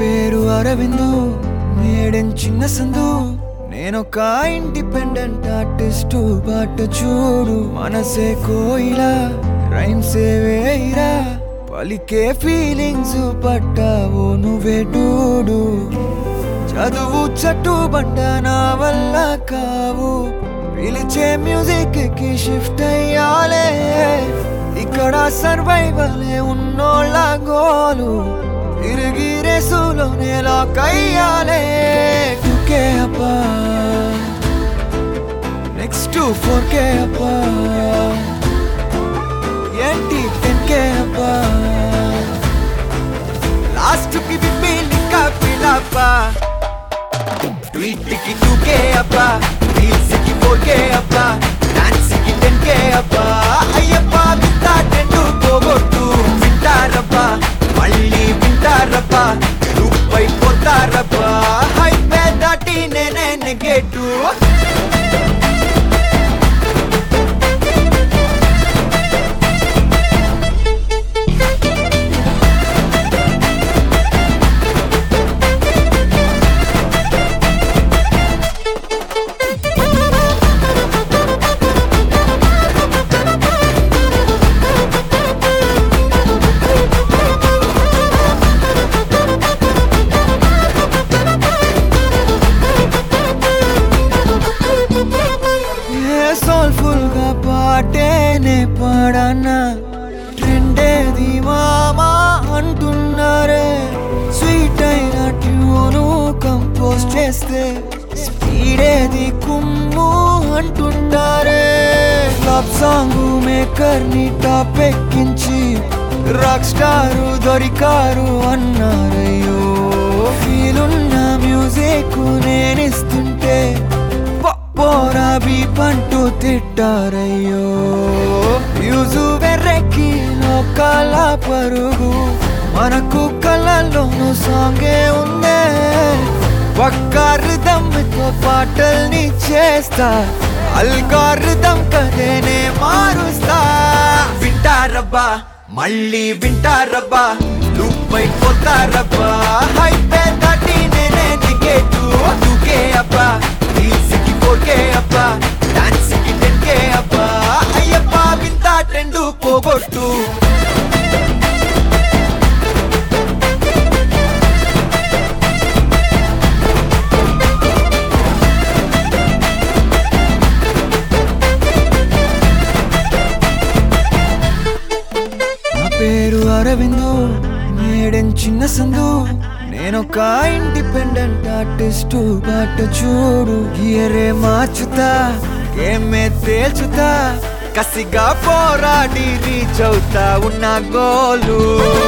పేరు అరవిందు మేడెన్ చిన్న సందు నేనొక ఇండిపెండెంట్ ఆర్టిస్టు బాట చూడు మనసే కోయిలా రైమ్సే వేయిరా పలికే ఫీలింగ్స్ పట్టావు నువ్వే డూడు చదువు చట్టు బండ నా వల్ల కావు పిలిచే మ్యూజిక్ కి షిఫ్ట్ అయ్యాలే ఇక్కడ సర్వైవలే ఉన్నోళ్ళ గోలు తిరిగి రేసులోనే లాక్ అయ్యాలే టూకే అప్పా నెక్స్ట్ ఫోర్ కే అప్పా ఏంటి టెన్ కే అప్పా లాస్ట్ కి బిబ్బిలిక పిలపా ట్వీట్ కి టూకే అప్పా రీల్స్ కి ఫోర్ కే అప్పా డాన్స్ కి టెన్ కే అప్పా అయ్యప్ప వింటా టెండు పోగొట్టు వింటారప్పా మళ్ళీ వింటారప్పా రూపై పోతారప్పా హైవే దాటి నేనే నెగేటు ఏ సోల్ఫుల్ గా పాటేనే పాడనా ట్రెండేది మామా అంటున్నారే స్వీట్ అయిన ట్యూను కంపోజ్ చేస్తే స్పీడేది కుమ్ము అంటుంటారే క్లబ్ సాంగ్ మేకర్ ని టాప్ ఎక్కించి రాక్ స్టారు దొరికారు అన్నారయ్యో ఫీలున్న మ్యూజిక్ నేనిస్తుంటే పోరాబి పంటూ తిట్టారయ్యో యూజు వెర్రెక్కి లోకాల పరుగు మనకు కళ్ళల్లోనూ సాంగే ఉందే పక్కారుదమ్తో పాటల్ని చేస్తా అల్గారుదం కదేనే మారుస్తా వింటారబ్బా మళ్ళీ వింటారబ్బా లూపై పోతారబ్బా హైపే దాటి నేనే టికెట్ దూకే అబ్బా రీల్స్ కి ఫోర్కే అబ్బా డాన్స్ కి టెన్ కే అబ్బా అయ్యప్ప వింత ట్రెండ్ పోగొట్టు నా పేరు అరవిందు మేడెన్ చిన్న సందు నేనొక ఇండిపెండెంట్ ఆర్టిస్టు బాట చూడు గియరే మార్చుతా ఏమే తేల్చుతా కసిగా పోరాడి రీచ్ అవుతా ఉన్న గోలు